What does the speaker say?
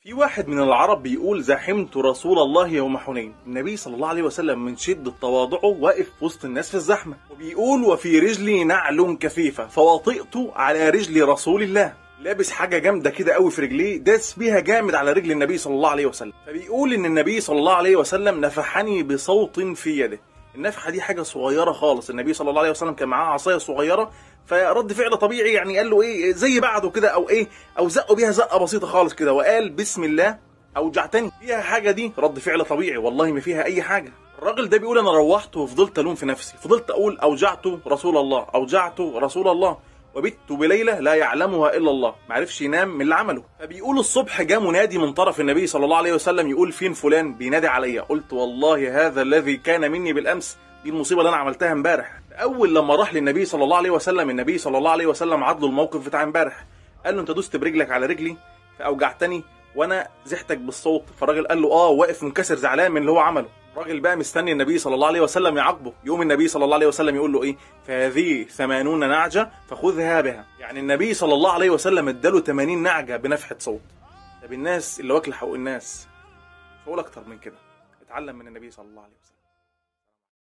في واحد من العرب بيقول زحمت رسول الله يوم حنين النبي صلى الله عليه وسلم من شدة تواضعه واقف وسط الناس في الزحمة وبيقول وفي رجلي نعل كثيفة فوطئت على رجل رسول الله لابس حاجة جامدة كده قوي في رجليه داس بيها جامد على رجل النبي صلى الله عليه وسلم فبيقول ان النبي صلى الله عليه وسلم نفحني بصوت في يده النفحة دي حاجة صغيرة خالص النبي صلى الله عليه وسلم كان معاه عصاية صغيرة فرد فعل طبيعي يعني قال له ايه زي بعده كده او ايه او زقه بيها زقة بسيطة خالص كده وقال بسم الله اوجعتني فيها حاجة دي رد فعل طبيعي والله ما فيها اي حاجة الراجل ده بيقول انا روحت وفضلت الوم في نفسي فضلت اقول اوجعت رسول الله اوجعت رسول الله وبت بليلة لا يعلمها إلا الله ما عرفش ينام من اللي عمله فبيقول الصبح جاء منادي من طرف النبي صلى الله عليه وسلم يقول فين فلان بينادي عليا قلت والله هذا الذي كان مني بالأمس دي المصيبة اللي أنا عملتها امبارح أول لما راح للنبي صلى الله عليه وسلم النبي صلى الله عليه وسلم عض له الموقف بتاع امبارح قال له أنت دوست برجلك على رجلي فأوجعتني وأنا زحتك بالصوت فالراجل قال له آه واقف منكسر زعلان من اللي هو عمله الراجل بقى مستني النبي صلى الله عليه وسلم يعاقبه يوم النبي صلى الله عليه وسلم يقول له ايه فهذه ثمانون نعجة فخذها بها يعني النبي صلى الله عليه وسلم اداله 80 نعجة بنفحة صوت طب الناس اللي واكله حقوق الناس مش هقول اكتر من كده اتعلم من النبي صلى الله عليه وسلم